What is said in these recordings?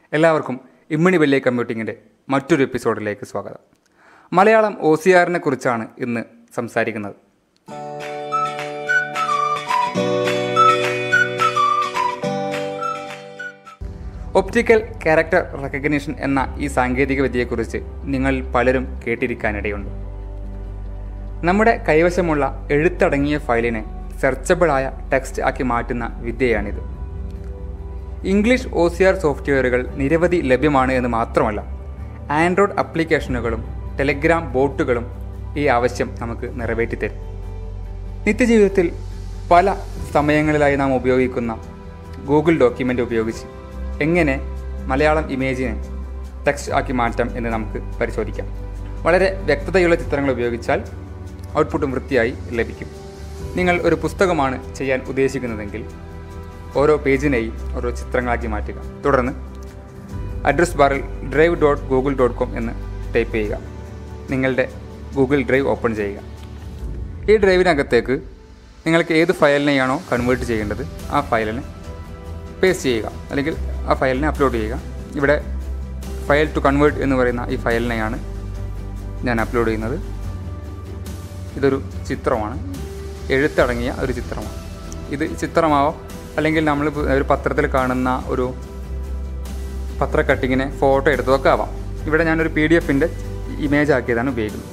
എല്ലാവർക്കും ഇമ്മിണി വെല്ലി കമ്പ്യൂട്ടിങ്ങിൻ്റെ മറ്റൊരു എപ്പിസോഡിലേക്ക് സ്വാഗതം മലയാളം ഒ സി ആറിനെ കുറിച്ചാണ് ഇന്ന് സംസാരിക്കുന്നത് ഒപ്റ്റിക്കൽ ക്യാരക്ടർ റെക്കഗ്നിഷൻ എന്ന ഈ സാങ്കേതിക വിദ്യയെക്കുറിച്ച് നിങ്ങൾ പലരും കേട്ടിരിക്കാനിടയുണ്ട് നമ്മുടെ കൈവശമുള്ള എഴുത്തടങ്ങിയ ഫയലിനെ സെർച്ചബിളായ ടെക്സ്റ്റ് ആക്കി മാറ്റുന്ന വിദ്യയാണിത് ഇംഗ്ലീഷ് ഒ സി ആർ സോഫ്റ്റ്വെയറുകൾ നിരവധി ലഭ്യമാണ് എന്ന് മാത്രമല്ല ആൻഡ്രോയിഡ് ആപ്ലിക്കേഷനുകളും ടെലഗ്രാം ബോട്ടുകളും ഈ ആവശ്യം നമുക്ക് നിറവേറ്റിത്തരും നിത്യജീവിതത്തിൽ പല സമയങ്ങളിലായി നാം ഉപയോഗിക്കുന്ന ഗൂഗിൾ ഡോക്യുമെൻ്റ് ഉപയോഗിച്ച് എങ്ങനെ മലയാളം ഇമേജിനെ ടെക്സ്റ്റ് ആക്കി മാറ്റാം എന്ന് നമുക്ക് പരിശോധിക്കാം വളരെ വ്യക്തതയുള്ള ചിത്രങ്ങൾ ഉപയോഗിച്ചാൽ ഔട്ട്പുട്ടും വൃത്തിയായി ലഭിക്കും നിങ്ങൾ ഒരു പുസ്തകമാണ് ചെയ്യാൻ ഉദ്ദേശിക്കുന്നതെങ്കിൽ ഓരോ പേജിനെയും ഓരോ ചിത്രങ്ങളാക്കി മാറ്റുക തുടർന്ന് അഡ്രസ് ബാറിൽ drive dot Google dot com എന്ന് ടൈപ്പ് ചെയ്യുക നിങ്ങളുടെ ഗൂഗിൾ ഡ്രൈവ് ഓപ്പൺ ചെയ്യുക ഈ ഡ്രൈവിനകത്തേക്ക് നിങ്ങൾക്ക് ഏത് ഫയലിനെയാണോ കൺവേർട്ട് ചെയ്യേണ്ടത് ആ ഫയലിനെ പേസ്റ്റ് ചെയ്യുക അല്ലെങ്കിൽ ആ ഫയലിനെ അപ്ലോഡ് ചെയ്യുക ഇവിടെ ഫയൽ ടു കൺവേർട്ട് എന്ന് പറയുന്ന ഈ ഫയലിനെയാണ് ഞാൻ അപ്ലോഡ് ചെയ്യുന്നത് ഇതൊരു ചിത്രമാണ് എഴുത്തടങ്ങിയ ഒരു ചിത്രമാണ് ഇത് ചിത്രമാവാം അല്ലെങ്കിൽ നമ്മൾ ഒരു പത്രത്തിൽ കാണുന്ന ഒരു പത്ര കട്ടിങ്ങിനെ ഫോട്ടോ എടുത്തതൊക്കെ ആവാം ഇവിടെ ഞാനൊരു പി ഡി എഫിൻ്റെ ഇമേജ് ആക്കിയതാണ് ഉപയോഗിക്കുന്നത്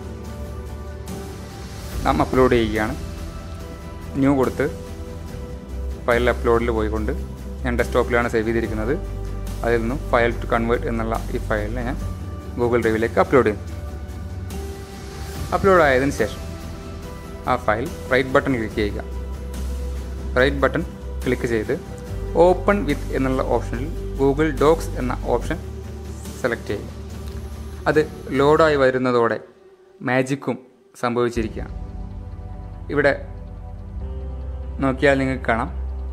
നാം അപ്ലോഡ് ചെയ്യുകയാണ് ന്യൂ കൊടുത്ത് ഫയൽ അപ്ലോഡിൽ പോയിക്കൊണ്ട് ഞാൻ ഡെസ്ക്ടോപ്പിലാണ് സേവ് ചെയ്തിരിക്കുന്നത് അതിൽ നിന്നും ഫയൽ ടു കൺവേർട്ട് എന്നുള്ള ഈ ഫയലിനെ ഞാൻ ഗൂഗിൾ ഡ്രൈവിലേക്ക് അപ്ലോഡ് ചെയ്യുന്നു അപ്ലോഡ് ആയതിനു ശേഷം ആ ഫയൽ റൈറ്റ് ബട്ടൺ ക്ലിക്ക് ചെയ്യുക റൈറ്റ് ബട്ടൺ ക്ലിക്ക് ചെയ്ത് ഓപ്പൺ വിത്ത് എന്നുള്ള ഓപ്ഷനിൽ ഗൂഗിൾ ഡോക്സ് എന്ന ഓപ്ഷൻ സെലക്ട് ചെയ്യുക അത് ലോഡായി വരുന്നതോടെ മാജിക്കും സംഭവിച്ചിരിക്കുകയാണ് ഇവിടെ നോക്കിയാൽ നിങ്ങൾക്ക് കാണാം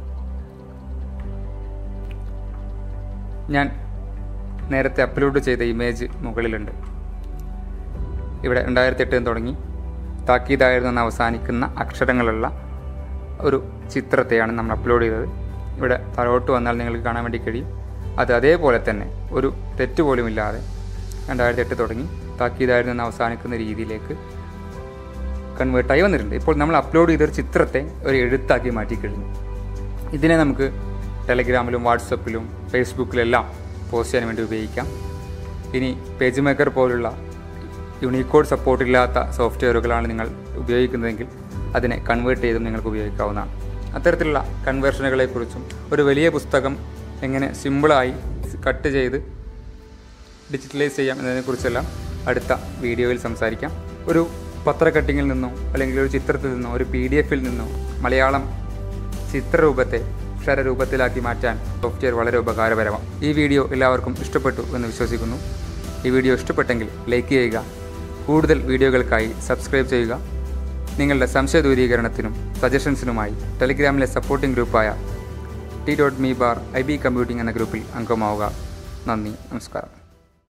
ഞാൻ നേരത്തെ അപ്ലോഡ് ചെയ്ത ഇമേജ് മുകളിലുണ്ട് ഇവിടെ രണ്ടായിരത്തി എട്ടിൽ തുടങ്ങി താക്കീതായിരുന്നു അവസാനിക്കുന്ന അക്ഷരങ്ങളുള്ള ഒരു ചിത്രത്തെയാണ് നമ്മൾ അപ്ലോഡ് ചെയ്തത് ഇവിടെ താഴോട്ട് വന്നാൽ നിങ്ങൾക്ക് കാണാൻ വേണ്ടി കഴിയും അത് അതേപോലെ തന്നെ ഒരു തെറ്റ് പോലും ഇല്ലാതെ രണ്ടായിരത്തി എട്ട് തുടങ്ങി താക്കീതായിരുന്നു അവസാനിക്കുന്ന രീതിയിലേക്ക് കൺവേർട്ടായി വന്നിട്ടുണ്ട് ഇപ്പോൾ നമ്മൾ അപ്ലോഡ് ചെയ്തൊരു ചിത്രത്തെ ഒരു എഴുത്താക്കി മാറ്റി കഴിഞ്ഞു ഇതിനെ നമുക്ക് ടെലഗ്രാമിലും വാട്സപ്പിലും ഫേസ്ബുക്കിലെല്ലാം പോസ്റ്റ് ചെയ്യാൻ വേണ്ടി ഉപയോഗിക്കാം ഇനി പേജ് മേക്കർ പോലുള്ള യൂണിക്കോഡ് സപ്പോർട്ട് ഇല്ലാത്ത സോഫ്റ്റ്വെയറുകളാണ് നിങ്ങൾ ഉപയോഗിക്കുന്നതെങ്കിൽ അതിനെ കൺവേർട്ട് ചെയ്തും നിങ്ങൾക്ക് ഉപയോഗിക്കാവുന്നതാണ് അത്തരത്തിലുള്ള കൺവേർഷനുകളെക്കുറിച്ചും ഒരു വലിയ പുസ്തകം എങ്ങനെ സിമ്പിളായി കട്ട് ചെയ്ത് ഡിജിറ്റലൈസ് ചെയ്യാം എന്നതിനെക്കുറിച്ചെല്ലാം അടുത്ത വീഡിയോയിൽ സംസാരിക്കാം ഒരു പത്ര കട്ടിങ്ങിൽ നിന്നോ അല്ലെങ്കിൽ ഒരു ചിത്രത്തിൽ നിന്നോ ഒരു പി ഡി എഫിൽ നിന്നോ മലയാളം ചിത്രരൂപത്തെ അക്ഷരരൂപത്തിലാക്കി മാറ്റാൻ സോഫ്റ്റ്വെയർ വളരെ ഉപകാരപരമാണ് ഈ വീഡിയോ എല്ലാവർക്കും ഇഷ്ടപ്പെട്ടു എന്ന് വിശ്വസിക്കുന്നു ഈ വീഡിയോ ഇഷ്ടപ്പെട്ടെങ്കിൽ ലൈക്ക് ചെയ്യുക കൂടുതൽ വീഡിയോകൾക്കായി സബ്സ്ക്രൈബ് ചെയ്യുക നിങ്ങളുടെ സംശയ ദൂരീകരണത്തിനും സജഷൻസിനുമായി ടെലിഗ്രാമിലെ സപ്പോർട്ടിംഗ് ഗ്രൂപ്പായ T dot me bar I B computing എന്ന ഗ്രൂപ്പിൽ അംഗമാവുക നന്ദി നമസ്കാരം